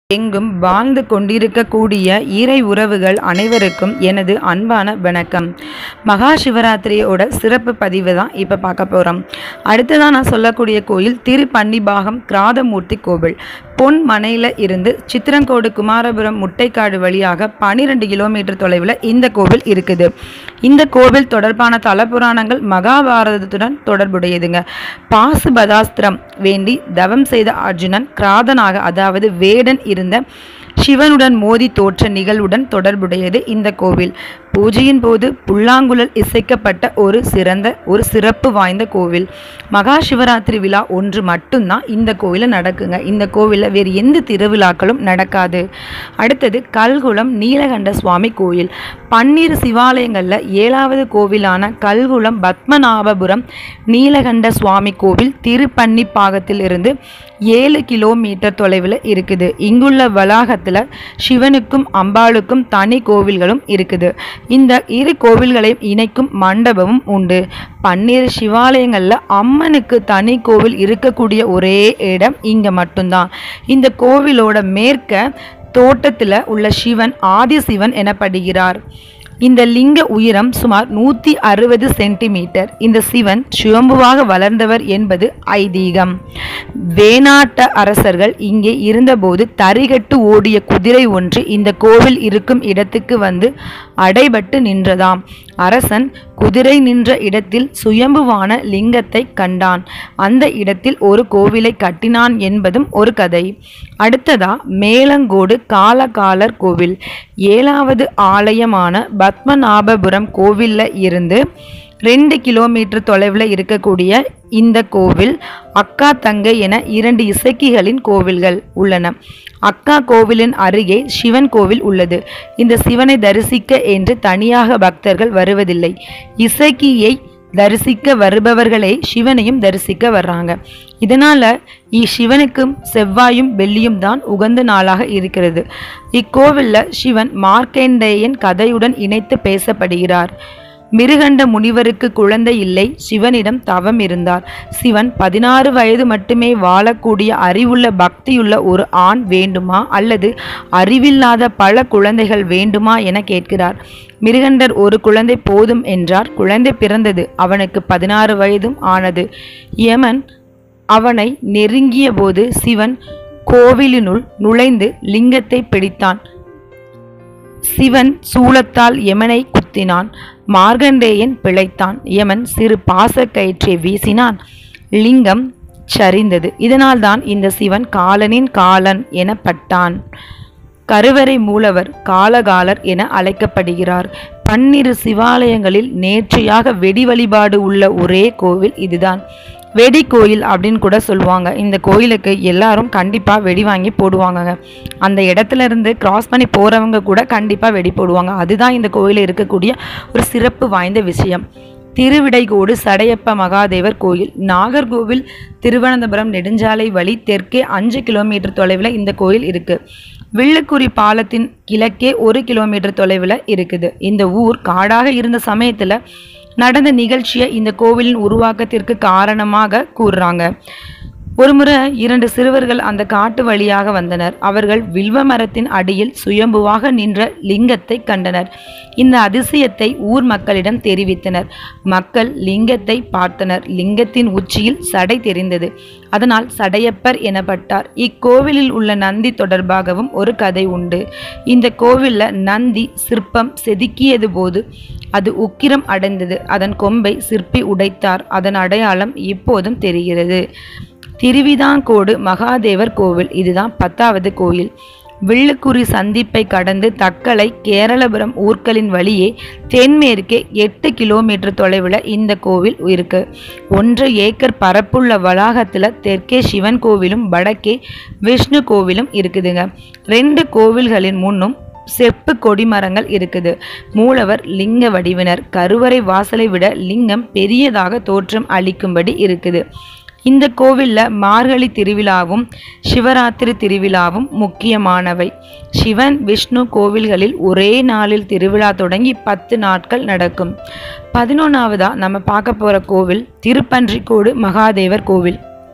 எங்கும் வாழ்ந்து கொண்டிருக்கக்கூடிய ஈரை உறவுகள் அனைவருக்கும் எனது அன்பான வணக்கம் மகா சிவராத்திரியோட சிறப்பு பதிவு தான் இப்போ பார்க்க போகிறோம் அடுத்ததான் நான் சொல்லக்கூடிய கோயில் திருப்பன்னிபாகம் கிராதமூர்த்தி கோவில் பொன் மனையில் இருந்து சித்திரங்கோடு குமாரபுரம் முட்டைக்காடு வழியாக பன்னிரெண்டு கிலோமீட்டர் தொலைவில் இந்த கோவில் இருக்குது இந்த கோவில் தொடர்பான தலபுராணங்கள் மகாபாரதத்துடன் தொடர்புடையதுங்க பாசுபதாஸ்திரம் வேண்டி தவம் செய்த அர்ஜுனன் கிராதனாக அதாவது வேடன் இருந்த சிவனுடன் மோதி தோற்ற நிகழ்வுடன் தொடர்புடையது இந்த கோவில் பூஜையின் போது புல்லாங்குழல் இசைக்கப்பட்ட ஒரு சிறந்த ஒரு சிறப்பு வாய்ந்த கோவில் மகா சிவராத்திரி விழா ஒன்று மட்டும்தான் இந்த கோவிலில் நடக்குங்க இந்த கோவிலில் வேறு எந்த திருவிழாக்களும் நடக்காது அடுத்தது கல்குளம் நீலகண்ட சுவாமி கோயில் பன்னீர் சிவாலயங்களில் ஏழாவது கோவிலான கல்குளம் பத்மநாபபுரம் நீலகண்ட சுவாமி கோவில் திருப்பன்னிப்பாகத்தில் இருந்து ஏழு கிலோமீட்டர் தொலைவில் இருக்குது இங்குள்ள வளாகத்தில் சிவனுக்கும் அம்பாளுக்கும் தனி கோவில்களும் இருக்குது இந்த இரு கோவில்களையும் இணைக்கும் மண்டபமும் உண்டு பன்னீர் சிவாலயங்களில் அம்மனுக்கு தனி கோவில் இருக்கக்கூடிய ஒரே இடம் இங்கே மட்டும்தான் இந்த கோவிலோட மேற்க தோட்டத்தில் உள்ள சிவன் ஆதிசிவன் எனப்படுகிறார் இந்த லிங்க உயரம் சுமார் நூற்றி அறுபது சென்டிமீட்டர் இந்த சிவன் சுயம்புவாக வளர்ந்தவர் என்பது ஐதீகம் வேணாட்ட அரசர்கள் இங்கே இருந்தபோது தரிகட்டு ஓடிய குதிரை ஒன்று இந்த கோவில் இருக்கும் இடத்துக்கு வந்து அடைபட்டு நின்றதாம் அரசன் குதிரை நின்ற இடத்தில் சுயம்புவான லிங்கத்தை கண்டான் அந்த இடத்தில் ஒரு கோவிலை கட்டினான் என்பதும் ஒரு கதை அடுத்ததா மேலங்கோடு காலகாலர் கோவில் ஏழாவது ஆலயமான பத்மநாபபுரம் கோவிலில் இருந்து ரெண்டு கிலோமீட்டர் தொலைவில் இருக்கக்கூடிய இந்த கோவில் அக்கா தங்கை என இரண்டு இசக்கிகளின் கோவில்கள் உள்ளன அக்கா கோவிலின் அருகே சிவன் கோவில் உள்ளது இந்த சிவனை தரிசிக்க என்று தனியாக பக்தர்கள் வருவதில்லை இசக்கியை தரிசிக்க வருபவர்களே சிவனையும் தரிசிக்க வர்றாங்க இதனால இச்சிவனுக்கும் செவ்வாயும் வெள்ளியும் தான் உகந்த நாளாக இருக்கிறது இக்கோவிலில் சிவன் மார்க்கண்டேயன் கதையுடன் இணைத்து பேசப்படுகிறார் மிருகண்ட முனிவருக்கு குழந்தை இல்லை சிவனிடம் தவம் இருந்தார் சிவன் பதினாறு வயது மட்டுமே வாழக்கூடிய அறிவுள்ள பக்தியுள்ள ஒரு ஆண் வேண்டுமா அல்லது அறிவில்லாத பல குழந்தைகள் வேண்டுமா என கேட்கிறார் மிருகண்டர் ஒரு குழந்தை போதும் என்றார் குழந்தை பிறந்தது அவனுக்கு பதினாறு வயதும் ஆனது யமன் அவனை நெருங்கிய போது சிவன் கோவிலினுள் நுழைந்து லிங்கத்தை பிடித்தான் சிவன் சூலத்தால் யமனை குத்தினான் மார்கண்டேயன் பிழைத்தான் யமன் சிறு பாசக்கயிற்றை வீசினான் லிங்கம் சரிந்தது இதனால்தான் இந்த சிவன் காலனின் காலன் எனப்பட்டான் கருவறை மூலவர் காலகாலர் என அழைக்கப்படுகிறார் பன்னிரு சிவாலயங்களில் நேர்ச்சையாக வெடி வழிபாடு உள்ள ஒரே கோவில் இதுதான் வெடி கோயில் அப்படின்னு கூட சொல்லுவாங்க இந்த கோயிலுக்கு எல்லாரும் கண்டிப்பாக வெடி வாங்கி போடுவாங்கங்க அந்த இடத்துல இருந்து கிராஸ் பண்ணி போகிறவங்க கூட கண்டிப்பாக வெடி போடுவாங்க அதுதான் இந்த கோயிலில் இருக்கக்கூடிய ஒரு சிறப்பு வாய்ந்த விஷயம் திருவிடைகோடு சடையப்ப மகாதேவர் கோயில் நாகர்கோவில் திருவனந்தபுரம் நெடுஞ்சாலை வழி தெற்கே அஞ்சு கிலோமீட்டர் தொலைவில் இந்த கோயில் இருக்குது வில்லுக்குறி பாலத்தின் கிழக்கே ஒரு கிலோமீட்டர் தொலைவில் இருக்குது இந்த ஊர் காடாக இருந்த சமயத்தில் நடந்த நிகழ்ச்சியை இந்த கோவிலின் உருவாக்கத்திற்கு காரணமாக கூறுறாங்க ஒருமுறை இரண்டு சிறுவர்கள் அந்த காட்டு வழியாக வந்தனர் அவர்கள் வில்வ மரத்தின் அடியில் சுயம்புவாக நின்ற லிங்கத்தை கண்டனர் இந்த அதிசயத்தை ஊர் மக்களிடம் தெரிவித்தனர் மக்கள் லிங்கத்தை பார்த்தனர் லிங்கத்தின் உச்சியில் சடை தெரிந்தது அதனால் சடையப்பர் எனப்பட்டார் இக்கோவிலில் உள்ள நந்தி தொடர்பாகவும் ஒரு கதை உண்டு இந்த கோவிலில் நந்தி சிற்பம் செதுக்கியது போது அது உக்கிரம் அடைந்தது அதன் கொம்பை சிற்பி உடைத்தார் அதன் அடையாளம் இப்போதும் தெரிகிறது திருவிதாங்கோடு மகாதேவர் கோவில் இதுதான் பத்தாவது கோயில் வில்லுக்குறி சந்திப்பை கடந்து தக்கலை கேரளபுரம் ஊர்களின் வழியே தென்மேற்கே எட்டு கிலோமீட்டர் தொலைவில் இந்த கோவில் இருக்கு ஒன்றரை ஏக்கர் பரப்புள்ள வளாகத்தில் தெற்கே சிவன் கோவிலும் வடக்கே விஷ்ணு கோவிலும் இருக்குதுங்க ரெண்டு கோவில்களின் முன்னும் செப்பு கொடிமரங்கள் இருக்குது மூலவர் லிங்க வடிவினர் கருவறை வாசலை விட லிங்கம் பெரியதாக தோற்றம் அளிக்கும்படி இருக்குது இந்த கோவிலில் மார்கழி திருவிழாவும் சிவராத்திரி திருவிழாவும் முக்கியமானவை சிவன் விஷ்ணு கோவில்களில் ஒரே நாளில் திருவிழா தொடங்கி பத்து நாட்கள் நடக்கும் பதினொன்றாவதா நம்ம பார்க்க போகிற கோவில் திருப்பன்றிக்கோடு மகாதேவர் கோவில்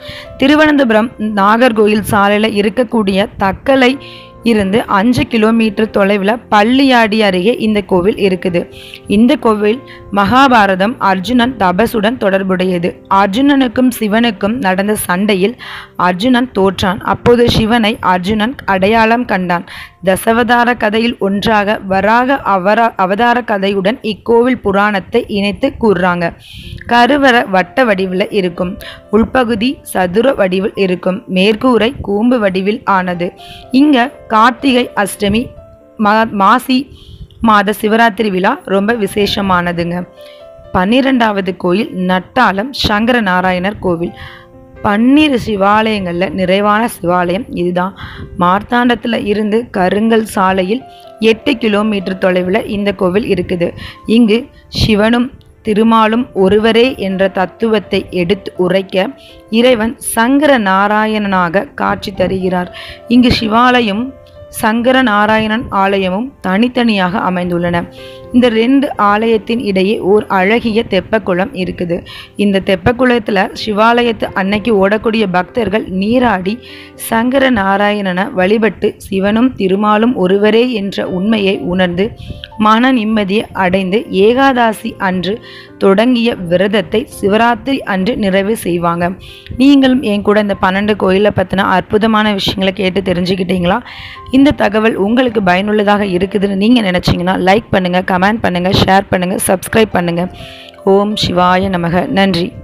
திருவனந்தபுரம் நாகர்கோயில் சாலையில் இருக்கக்கூடிய தக்கலை இருந்து அஞ்சு கிலோமீட்டர் தொலைவில் பள்ளியாடி அருகே இந்த கோவில் இருக்குது இந்த கோவில் மகாபாரதம் அர்ஜுனன் தபசுடன் தொடர்புடையது அர்ஜுனனுக்கும் சிவனுக்கும் நடந்த சண்டையில் அர்ஜுனன் தோற்றான் அப்போது சிவனை அர்ஜுனன் அடையாளம் கண்டான் தசவதார கதையில் ஒன்றாக வராக அவரா அவதார கதையுடன் இக்கோவில் புராணத்தை இணைத்து கூறுறாங்க கருவறை வட்ட வடிவில் இருக்கும் உள்பகுதி சதுர வடிவில் இருக்கும் மேற்கூரை கூம்பு வடிவில் ஆனது இங்க கார்த்திகை அஷ்டமி மா மாசி மாத சிவராத்திரி விழா ரொம்ப விசேஷமானதுங்க பன்னிரெண்டாவது கோயில் நட்டாலம் சங்கர நாராயணர் கோவில் பன்னிரு சிவாலயங்களில் நிறைவான சிவாலயம் இதுதான் மார்த்தாண்டத்தில் இருந்து கருங்கல் சாலையில் எட்டு கிலோமீட்டர் தொலைவில் இந்த கோவில் இருக்குது இங்கு சிவனும் திருமாலும் ஒருவரே என்ற தத்துவத்தை எடுத்து உரைக்க இறைவன் சங்கர நாராயணனாக காட்சி தருகிறார் இங்கு சிவாலயம் சங்கர நாராயணன் ஆலயமும் தனித்தனியாக அமைந்துள்ளன இந்த ரெண்டு ஆலயத்தின் இடையே ஓர் அழகிய தெப்பக்குளம் இருக்குது இந்த தெப்பக்குளத்தில் சிவாலயத்து அன்னைக்கு ஓடக்கூடிய பக்தர்கள் நீராடி சங்கர நாராயணனை வழிபட்டு சிவனும் திருமாலும் ஒருவரே என்ற உண்மையை உணர்ந்து மன நிம்மதியை அடைந்து ஏகாதாசி அன்று தொடங்கிய விரதத்தை சிவராத்திரி அன்று நிறைவு செய்வாங்க நீங்களும் என் கூட இந்த பன்னெண்டு கோயிலை பற்றின அற்புதமான விஷயங்களை கேட்டு தெரிஞ்சுக்கிட்டீங்களா இந்த தகவல் உங்களுக்கு பயனுள்ளதாக இருக்குதுன்னு நீங்கள் நினச்சிங்கன்னா லைக் பண்ணுங்கள் கமெண்ட் பண்ணுங்கள் ஷேர் பண்ணுங்கள் சப்ஸ்கிரைப் பண்ணுங்கள் ஓம் சிவாய நமக நன்றி